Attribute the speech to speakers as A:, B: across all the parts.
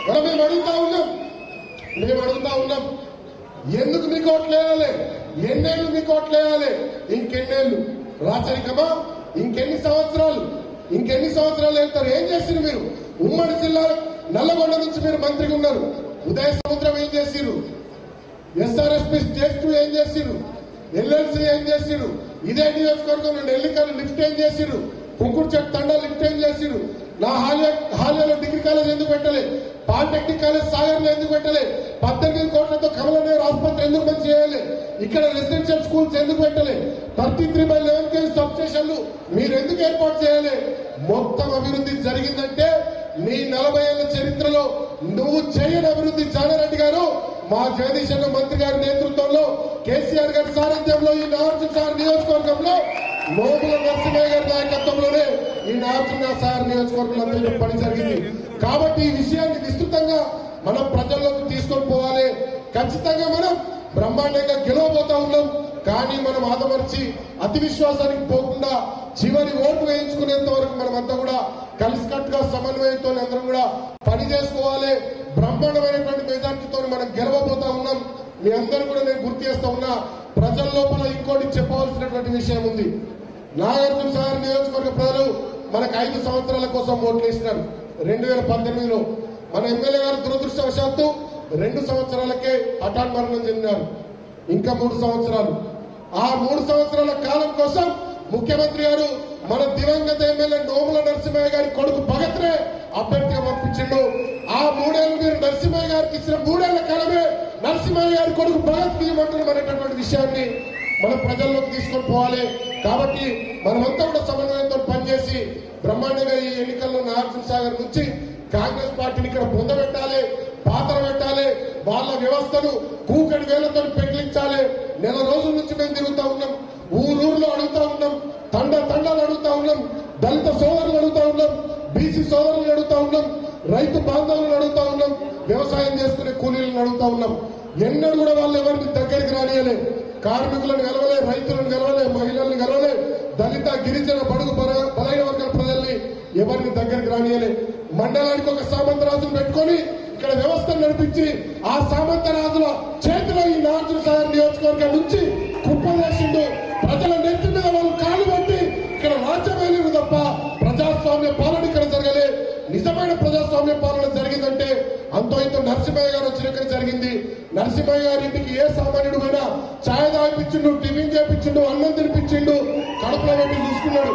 A: మనం మేము అడుగుతా ఉన్నాం మేము అడుగుతా ఉన్నాం ఎందుకు మీకు ఓట్లు వేయాలి ఎన్నేళ్ళు మీకు ఓట్లు వేయాలి ఇంకెన్నేళ్ళు రాచరికమా ఇంకెన్ని సంవత్సరాలు ఇంకెన్ని సంవత్సరాలు వెళ్తారు ఏం చేసిరు మీరు ఉమ్మడి జిల్లా నల్లగొండ నుంచి మీరు మంత్రిగా ఉన్నారు ఉదయ సముద్రం ఏం చేసిరు ఎస్ఆర్ఎస్పీ స్టేజ్ టూ ఏం చేసిరు ఎల్ఎల్సీ ఏం చేసిరు ఇదే నియోజకవర్గం నుండి ఎన్నికలు లిఫ్ట్ ఏం చేసిరు కుంకుడు చెట్టు తండా లిఫ్ట్ ఏం చేసిరు నా హాలియా హాలియాలో డిగ్రీ కాలేజ్ ఎందుకు పెట్టలే పాలిటెక్నిక్ కాలేజ్ సాగర్ లో ఎందుకు పెట్టలే పద్దెనిమిది కోట్లతో కమలనేరు ఆసుపత్రి ఎందుకు మంచి చేయాలి ఇక్కడ రెసిడెన్షియల్ స్కూల్స్ ఎందుకు పెట్టలే thirty three by eleven KG సబ్ స్టేషన్లు మీరు ఎందుకు ఏర్పాటు చేయాలి మొత్తం అభివృద్ధి జరిగిందంటే నీ నలభై ఏళ్ల చరిత్రలో నువ్వు చేయని అభివృద్ధి జానారెడ్డి గారు మా జగదీశ్ అన్న మంత్రి గారి నేతృత్వంలో కేసీఆర్ గారి సారథ్యంలో ఈ నాగార్జున సార్ నియోజకవర్గంలో నోముల నరసింహయ్య గారి నాయకత్వంలోనే ఈ నాగార్జున సార్ నియోజకవర్గంలో పని జరిగింది కాబట్టి ఈ విషయాన్ని విస్తృతంగా మనం ప్రజల్లోకి తీసుకొని పోవాలి ఖచ్చితంగా మనం బ్రహ్మాండంగా గెలవబోతా ఉన్నాం కానీ మనం ఆదమర్చి అతి విశ్వాసానికి పోకుండా చివరి ఓటు వేయించుకునేంత వరకు మనమంతా కూడా కలిసికట్టుగా సమన్వయంతో అందరం కూడా పని చేసుకోవాలి బ్రహ్మాండమైనటువంటి మెజార్టీతో మనం గెలవబోతా ఉన్నాం మీ అందరూ కూడా నేను గుర్తు చేస్తా ఉన్నా ప్రజల లోపల ఇంకోటి చెప్పవలసినటువంటి విషయం ఉంది నాగార్జున సాగర్ నియోజకవర్గ ప్రజలు మనకు ఐదు సంవత్సరాల కోసం ఓట్లు వేసినారు రెండు వేల పద్దెనిమిదిలో మన ఎమ్మెల్యే గారు దురదృష్టవశాత్తు రెండు సంవత్సరాలకే హఠాన్ మరణం చెందినారు ఇంకా మూడు సంవత్సరాలు ఆ మూడు సంవత్సరాల కాలం కోసం ముఖ్యమంత్రి గారు మన దివంగత ఎమ్మెల్యే నోముల నరసింహయ్య గారి కొడుకు భగత్రే అభ్యర్థిగా పంపించిండు ఆ మూడేళ్ళు మీరు నరసింహయ్య గారికి ఇచ్చిన మూడేళ్ల కాలమే నరసింహయ్య గారి కొడుకు భగత్ తీయమంటున్నాం అనేటటువంటి విషయాన్ని మన ప్రజల్లోకి తీసుకొని పోవాలి కాబట్టి మనమంతా కూడా సమన్వయంతో పనిచేసి బ్రహ్మాండంగా ఈ ఎన్నికల్లో నాగార్జున సాగర్ నుంచి కాంగ్రెస్ పార్టీని ఇక్కడ పొందబెట్టాలి పాత్ర పెట్టాలి వాళ్ళ వ్యవస్థను కూకటి వేలతో పెకిలించాలి నెల రోజుల నుంచి మేము తిరుగుతా ఉన్నాం ఊరూరులో అడుగుతా ఉన్నాం తండ తండాలు అడుగుతా ఉన్నాం దళిత సోదరులు అడుగుతా ఉన్నాం బీసీ సోదరులు అడుగుతా ఉన్నాం రైతు బాంధవులను అడుగుతా ఉన్నాం వ్యవసాయం చేసుకునే కూలీలను అడుగుతా ఉన్నాం ఎన్నడూ కూడా వాళ్ళు ఎవరిని దగ్గరికి రానియలే కార్మికులను గెలవలే రైతులను గెలవలే మహిళల్ని గెలవలే దళిత గిరిజన బడుగు బల- బలైన వర్గాల ప్రజల్ని ఎవరిని దగ్గరికి రానియలే మండలానికి ఒక సామంత రాజును పెట్టుకొని ఇక్కడ వ్యవస్థను నడిపించి ఆ సామంత రాజుల చేతిలో ఈ నార్జున సాగర్ నియోజకవర్గం నుంచి కుప్పలేసిండు ప్రజల నెత్తి మీద వాళ్ళు కాలు పట్టి ఇక్కడ రాజ్యమేలేదు తప్ప ప్రజాస్వామ్య పాలన ఇక్కడ జరగలే నిజమైన ప్రజాస్వామ్య పాలన జరిగిందంటే అంతో ఇంతో నరసింహయ్య గారు వచ్చినాక జరిగింది నరసింహయ్య గారి ఇంటికి ఏ సామాన్యుడు పోయినా ఛాయ్ తాగిపించిండు టిఫిన్ చేపించిండు అన్నం తినిపించిండు కడుపులో పెట్టి చూసుకున్నాడు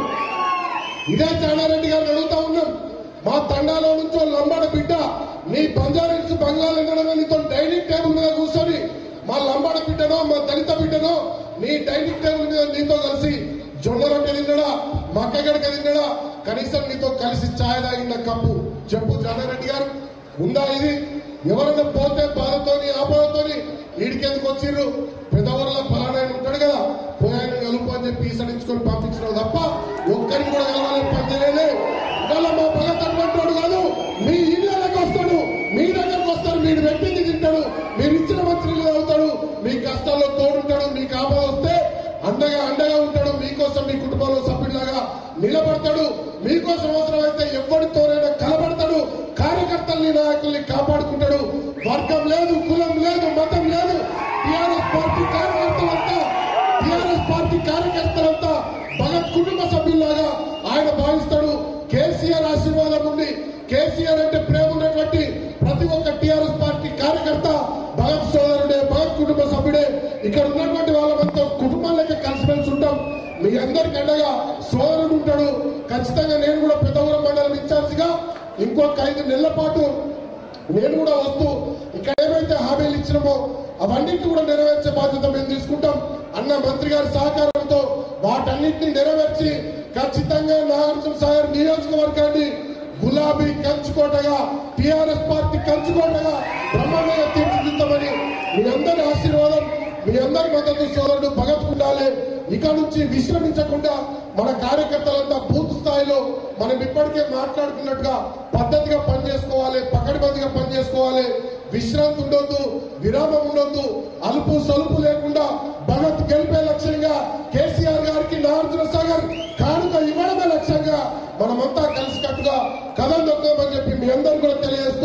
A: ఇదే చాణారెడ్డి గారిని అడుగుతా ఉన్నాం మా తండాలో నుంచి ఓ లంబాడ బిడ్డ నీ బంజారాస్ బంగాళ ఎన్నడమే నీతో డైనింగ్ టేబుల్ మీద కూర్చొని మా లంబాడ బిడ్డనో మా దళిత బిడ్డనో నీ డైనింగ్ టేబుల్ మీద నీతో కలిసి జొన్న రొట్టె తిన్నాడా మక్క గడక తిన్నాడా కనీసం నీతో కలిసి ఛాయ్ తాగిన కప్పు చెప్పు జానారెడ్డి గారు ఉందా ఇది ఎవరైనా పోతే బాధతోని ఆపదతోని ఈడికెందుకు వచ్చిర్రు పెద్దవరలో ఫలానా ఆయన ఉంటాడు కదా పోయాయన కలుపు అని చెప్పి ఈసడించుకొని పంపించడం తప్ప ఒక్కరికి కూడా కలవాలని పనిచేయలే ఇవాళ మా భగత్ అటువంటి కాదు మీ ఇళ్ళకి వస్తాడు మీ దగ్గరకు వస్తాడు మీరు పెట్టింది తింటాడు మీరు ఇచ్చిన మంత్రులు అవుతాడు మీ కష్టాల్లో తోడుంటాడు మీకు ఆపద వస్తే అండగా అండగా ఉంటాడు మీకోసం మీ కుటుంబంలో సభ్యుడిలాగా నిలబడతాడు మీకోసం అవసరమైతే ఎవరితోనైనా కలబడతాడు కార్యకర్తల్ని నాయకుల్ని కాపాడుకుంటాడు వర్గం లేదు కులం లేదు మతం లేదు టిఆర్ఎస్ పార్టీ కార్యకర్తలంతా టిఆర్ఎస్ పార్టీ కార్యకర్తలంతా భగత్ కుటుంబ సభ్యుల్లాగా ఆయన భావిస్తాడు కేసీఆర్ ఆశీర్వాదం ఉంది కేసీఆర్ అంటే ప్రేమ ఉన్నటువంటి ప్రతి ఒక్క టిఆర్ఎస్ పార్టీ కార్యకర్త భగత్ సోదరుడే భగత్ కుటుంబ సభ్యుడే ఇక్కడ ఉన్నటువంటి వాళ్ళమంతా కుటుంబాలకి కలిసిమెలిసి ఉంటాం మీ అందరికి అండగా సోదరుడు ఉంటాడు ఖచ్చితంగా నేను కూడా పెద్దవరం మండలం ఇన్ఛార్జిగా ఇంకొక ఐదు నెలల పాటు నేను కూడా వస్తూ ఇక్కడ ఏమైతే హామీలు ఇచ్చినామో అవన్నిటిని కూడా నెరవేర్చే బాధ్యత మేము తీసుకుంటాం అన్న మంత్రి గారి సహకారంతో వాటన్నిటిని నెరవేర్చి ఖచ్చితంగా నాగార్జున సాగర్ నియోజకవర్గాన్ని గులాబీ కంచుకోటగా టిఆర్ఎస్ పార్టీ కంచుకోటగా బ్రహ్మాండంగా తీర్చిదిద్దామని మీ అందరి ఆశీర్వాదం మీ అందరి మద్దతు సోదరుడు భగత్ ఉండాలి ఇక నుంచి విశ్రమించకుండా మన కార్యకర్తలంతా బూత్ స్థాయిలో మనం ఇప్పటికే మాట్లాడుకున్నట్టుగా పద్ధతిగా పనిచేసుకోవాలి పకడ్బందీగా పనిచేసుకోవాలి విశ్రాంతి ఉండొద్దు విరామం ఉండొద్దు అలుపు సలుపు లేకుండా భగత్ గెలిపే లక్ష్యంగా కేసీఆర్ గారికి నాగార్జున సాగర్ కానుక ఇవ్వడమే లక్ష్యంగా మనమంతా కలిసికట్టుగా కథం దొక్కామని చెప్పి మీ అందరూ కూడా తెలియజేస్తూ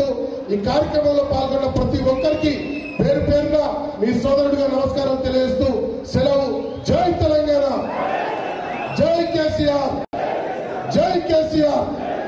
A: ఈ కార్యక్రమంలో పాల్గొన్న ప్రతి ఒక్కరికి పేరు పేరున మీ సోదరుడిగా నమస్కారం తెలియజేస్తూ సెలవు జై తెలంగాణ జై కేసీఆర్ జై కేసీఆర్